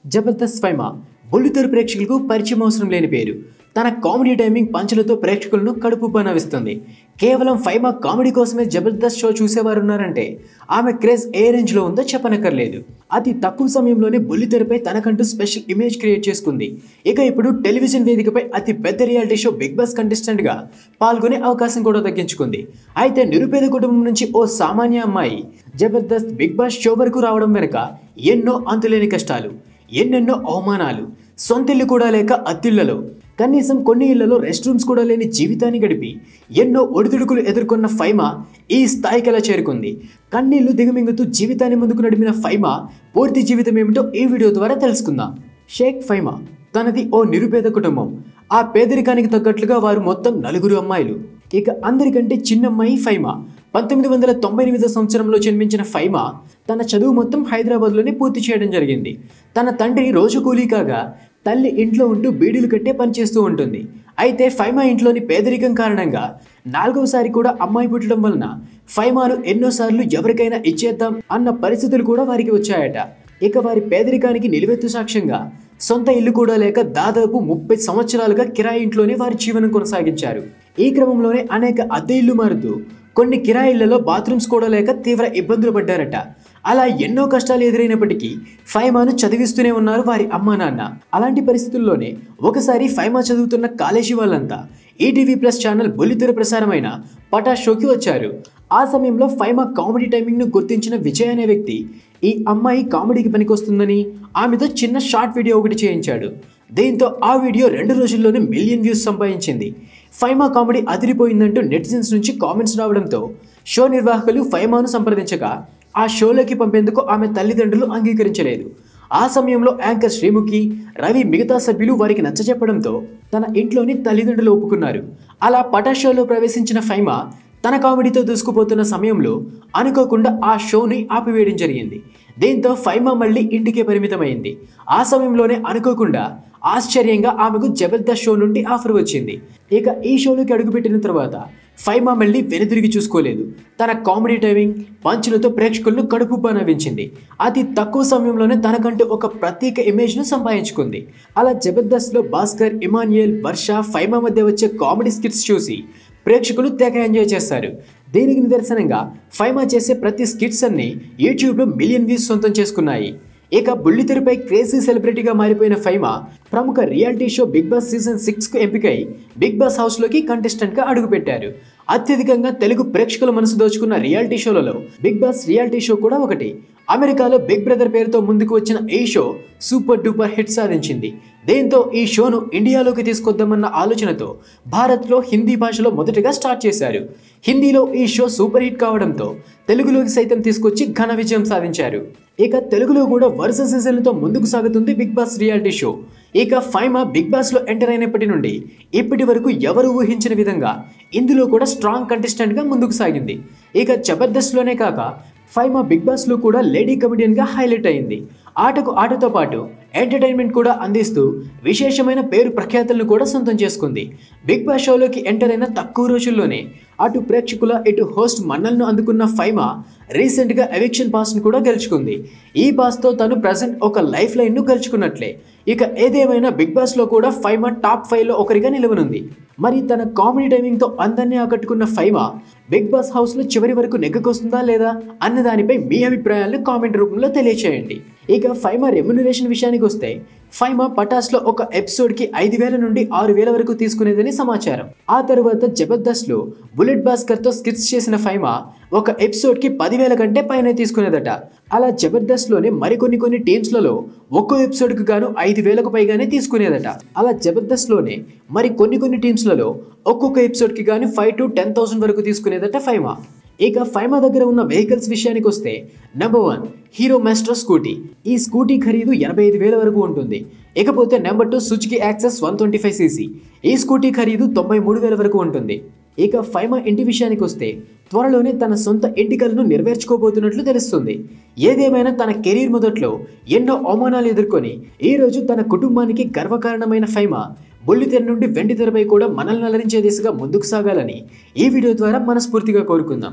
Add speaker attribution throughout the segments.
Speaker 1: జబర్దస్త్ ఫైమా బుల్లితెర ప్రేక్షకులకు పరిచయం అవసరం లేని పేరు తన కామెడీ టైమింగ్ పంచులతో ప్రేక్షకులను కడుపు పనవిస్తుంది కేవలం ఫైమా కామెడీ కోసమే జబర్దస్త్ షో చూసేవారు ఉన్నారంటే ఆమె క్రేజ్ ఏ రేంజ్లో ఉందో చెప్పనక్కర్లేదు అతి తక్కువ సమయంలోనే బుల్లితెరపై తనకంటూ స్పెషల్ ఇమేజ్ క్రియేట్ చేసుకుంది ఇక ఇప్పుడు టెలివిజన్ వేదికపై అతి పెద్ద రియాలిటీ షో బిగ్ బాస్ కంటెస్టెంట్గా పాల్గొనే అవకాశం కూడా దక్కించుకుంది అయితే నిరుపేద కుటుంబం నుంచి ఓ సామాన్య అమ్మాయి జబర్దస్త్ బిగ్ బాస్ షో వరకు రావడం వెనుక ఎన్నో అంతులేని కష్టాలు ఎన్నెన్నో అవమానాలు సొంతిల్లు కూడా లేక అత్తిళ్లలో కనీసం కొన్ని ఇళ్లలో రెస్ట్ రూమ్స్ కూడా లేని జీవితాన్ని గడిపి ఎన్నో ఒడిదుడుకులు ఎదుర్కొన్న ఫైమా ఈ స్థాయికి ఎలా చేరుకుంది కన్నీళ్లు దిగమింగుతూ జీవితాన్ని ముందుకు నడిపిన ఫైమా పూర్తి జీవితం ఏమిటో ఈ వీడియో ద్వారా తెలుసుకుందాం షేక్ ఫైమా తనది ఓ నిరుపేద కుటుంబం ఆ పేదరికానికి తగ్గట్లుగా వారు మొత్తం నలుగురు అమ్మాయిలు ఇక అందరికంటే చిన్నమ్మాయి ఫైమా పంతొమ్మిది వందల తొంభై ఎనిమిదో సంవత్సరంలో జన్మించిన ఫైమా తన చదువు మొత్తం హైదరాబాద్లోనే పూర్తి చేయడం జరిగింది తన తండ్రి రోజు కూలీ కాగా తల్లి ఇంట్లో ఉంటూ బీడీలు కట్టే పనిచేస్తూ ఉంటుంది అయితే ఫైమా ఇంట్లోని పేదరికం కారణంగా నాలుగవసారి కూడా అమ్మాయి పుట్టడం వలన ఫైమాను ఎన్నోసార్లు ఎవరికైనా ఇచ్చేద్దాం అన్న పరిస్థితులు కూడా వారికి వచ్చాయట ఇక వారి పేదరికానికి నిలువెత్తు సాక్ష్యంగా సొంత ఇల్లు కూడా లేక దాదాపు ముప్పై సంవత్సరాలుగా కిరాయి ఇంట్లోనే వారి జీవనం కొనసాగించారు ఈ క్రమంలోనే అనేక అద్దె ఇల్లు మారుతూ కొన్ని కిరాయిళ్లలో బాత్రూమ్స్ కూడా లేక తీవ్ర ఇబ్బందులు పడ్డారట అలా ఎన్నో కష్టాలు ఎదురైనప్పటికీ ఫైమాను చదివిస్తూనే ఉన్నారు వారి అమ్మా నాన్న అలాంటి పరిస్థితుల్లోనే ఒకసారి ఫైమా చదువుతున్న కాలేజీ వాళ్ళంతా ఈటీవీ ప్లస్ ఛానల్ బుల్లితెర ప్రసారమైన పటా షోకి వచ్చారు ఆ సమయంలో ఫైమా కామెడీ టైమింగ్ను గుర్తించిన విజయ్ అనే వ్యక్తి ఈ అమ్మాయి కామెడీకి పనికొస్తుందని ఆమెతో చిన్న షార్ట్ వీడియో ఒకటి చేయించాడు దీంతో ఆ వీడియో రెండు రోజుల్లోనే మిలియన్ వ్యూస్ సంపాదించింది ఫైమా కామెడీ అదిరిపోయిందంటూ నెటిజన్స్ నుంచి కామెంట్స్ రావడంతో షో నిర్వాహకులు ఫైమాను సంప్రదించగా ఆ షోలోకి పంపేందుకు ఆమె తల్లిదండ్రులు అంగీకరించలేదు ఆ సమయంలో యాంకర్ శ్రీముఖి రవి మిగతా సభ్యులు వారికి నచ్చజెప్పడంతో తన ఇంట్లోని తల్లిదండ్రులు ఒప్పుకున్నారు అలా పటా షోలో ప్రవేశించిన ఫైమా తన కామెడీతో దూసుకుపోతున్న సమయంలో అనుకోకుండా ఆ షోని ఆపివేయడం జరిగింది దీంతో ఫైమా మళ్ళీ ఇంటికే పరిమితమైంది ఆ సమయంలోనే అనుకోకుండా ఆశ్చర్యంగా ఆమెకు జబర్దస్త్ షో నుండి ఆఫర్ వచ్చింది ఇక ఈ షోలోకి అడుగుపెట్టిన తర్వాత ఫైమా మళ్ళీ వెనుదిరిగి చూసుకోలేదు తన కామెడీ టైమింగ్ పంచులతో ప్రేక్షకులను కడుపు నవ్వించింది అతి తక్కువ సమయంలోనే తనకంటూ ఒక ప్రత్యేక ఇమేజ్ను సంపాదించుకుంది అలా జబర్దస్త్లో భాస్కర్ ఇమాన్యుయల్ వర్ష ఫైమా మధ్య వచ్చే కామెడీ స్కిట్స్ చూసి ప్రేక్షకులు తెగ ఎంజాయ్ చేస్తారు దీనికి నిదర్శనంగా ఫైమా చేసే ప్రతి స్కిట్స్ అన్ని యూట్యూబ్లో మిలియన్ వ్యూస్ సొంతం చేసుకున్నాయి ఇక బుల్లితెరపై క్రేజీ సెలబ్రిటీగా మారిపోయిన ఫైమా ప్రముఖ reality show Bigg Boss season సిక్స్కు ఎంపికై బిగ్ బాస్ హౌస్లోకి కంటెస్టెంట్గా అడుగుపెట్టారు అత్యధికంగా తెలుగు ప్రేక్షకుల మనసు దోచుకున్న రియాలిటీ షోలలో బిగ్ బాస్ రియాలిటీ షో కూడా ఒకటి అమెరికాలో బిగ్ బ్రదర్ పేరుతో ముందుకు వచ్చిన ఈ షో సూపర్ డూపర్ హిట్ సాధించింది దీంతో ఈ షోను ఇండియాలోకి తీసుకొద్దామన్న ఆలోచనతో భారత్లో హిందీ భాషలో మొదటగా స్టార్ట్ చేశారు హిందీలో ఈ షో సూపర్ హిట్ కావడంతో తెలుగులోకి సైతం తీసుకొచ్చి ఘన విజయం సాధించారు ఇక తెలుగులో కూడా వరుస సీజన్లతో ముందుకు సాగుతుంది బిగ్ బాస్ రియాలిటీ షో ఇక ఫైమా బిగ్ బాస్లో ఎంటర్ అయినప్పటి నుండి ఇప్పటి వరకు ఎవరు ఊహించిన విధంగా ఇందులో కూడా స్ట్రాంగ్ కంటెస్టెంట్గా ముందుకు సాగింది ఇక జబర్దస్త్లోనే కాక ఫైమా బిగ్ బాస్లో కూడా లేడీ కమెడియన్గా హైలైట్ అయింది ఆటకు ఆటతో పాటు ఎంటర్టైన్మెంట్ కూడా అందిస్తూ విశేషమైన పేరు ప్రఖ్యాతులను కూడా సొంతం చేసుకుంది బిగ్ బాస్ షోలోకి ఎంటర్ అయిన తక్కువ రోజుల్లోనే అటు ప్రేక్షకుల ఇటు హోస్ట్ మన్నలను అందుకున్న ఫైమా రీసెంట్గా ఎవిక్షన్ పాస్ను కూడా గెలుచుకుంది ఈ పాస్తో తను ప్రజెంట్ ఒక లైఫ్ లైన్ను గెలుచుకున్నట్లే ఇక ఏదేమైనా బిగ్ బాస్లో కూడా ఫైమా టాప్ ఫైవ్లో ఒకరిగా నిలవనుంది మరి తన కామెడీ టైమింగ్తో అందరినీ ఆకట్టుకున్న ఫైమా బిగ్ బాస్ హౌస్లో చివరి వరకు నెగ్గకొస్తుందా లేదా అన్న దానిపై మీ అభిప్రాయాలను కామెంట్ రూపంలో తెలియచేయండి ఇక ఫైమా రెమ్యునరేషన్ విషయానికి వస్తే ఫైమా పటాస్లో ఒక ఎపిసోడ్కి ఐదు వేల నుండి ఆరు వేల వరకు తీసుకునేదని సమాచారం ఆ తర్వాత జబర్దస్త్లో బుల్లెట్ భాస్కర్తో స్కిట్స్ చేసిన ఫైమా ఒక ఎపిసోడ్కి పదివేల కంటే పైన తీసుకునేదట అలా జబర్దస్త్లోనే మరికొన్ని కొన్ని టీమ్స్లలో ఒక్కో ఎపిసోడ్కి గాను ఐదు వేలకు పైగానే తీసుకునేదట అలా జబర్దస్త్లోనే మరి కొన్ని కొన్ని టీమ్స్లలో ఒక్కొక్క ఎపిసోడ్కి గాను ఫైవ్ టు టెన్ థౌసండ్ వరకు తీసుకునేదట ఫైమా ఇక ఫైమా దగ్గర ఉన్న వెహికల్స్ విషయానికి వస్తే number one Hero Maestro scooty ఈ స్కూటీ ఖరీదు ఎనభై ఐదు వేల వరకు ఉంటుంది ఇకపోతే number two Suzuki Access one twenty five CC ఈ స్కూటీ ఖరీదు తొంభై మూడు వేల వరకు ఉంటుంది ఇక ఫైమా ఇంటి విషయానికి వస్తే త్వరలోనే తన సొంత ఎంటికలను నెరవేర్చుకోబోతున్నట్లు తెలుస్తుంది ఏదేమైనా తన కెరీర్ మొదట్లో ఎన్నో అవమానాలు ఎదుర్కొని ఈరోజు తన కుటుంబానికి గర్వకారణమైన ఫైమా బుల్లితెర నుండి వెండి తెరపై కూడా మనల్ని అలరించే దిశగా ముందుకు సాగాలని ఈ వీడియో ద్వారా మనస్ఫూర్తిగా కోరుకుందాం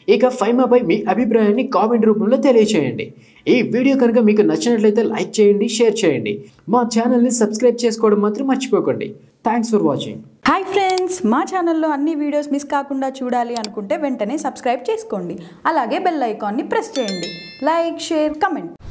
Speaker 1: ఇక ఫైమాపై మీ అభిప్రాయాన్ని కామెంట్ రూపంలో తెలియచేయండి ఈ వీడియో కనుక మీకు నచ్చినట్లయితే లైక్ చేయండి షేర్ చేయండి మా ఛానల్ని సబ్స్క్రైబ్ చేసుకోవడం మాత్రం మర్చిపోకండి thanks for watching
Speaker 2: hi friends మా ఛానల్లో అన్ని వీడియోస్ మిస్ కాకుండా చూడాలి అనుకుంటే వెంటనే సబ్స్క్రైబ్ చేసుకోండి అలాగే బెల్ ఐకాన్ని ప్రెస్ చేయండి లైక్ షేర్ కమెంట్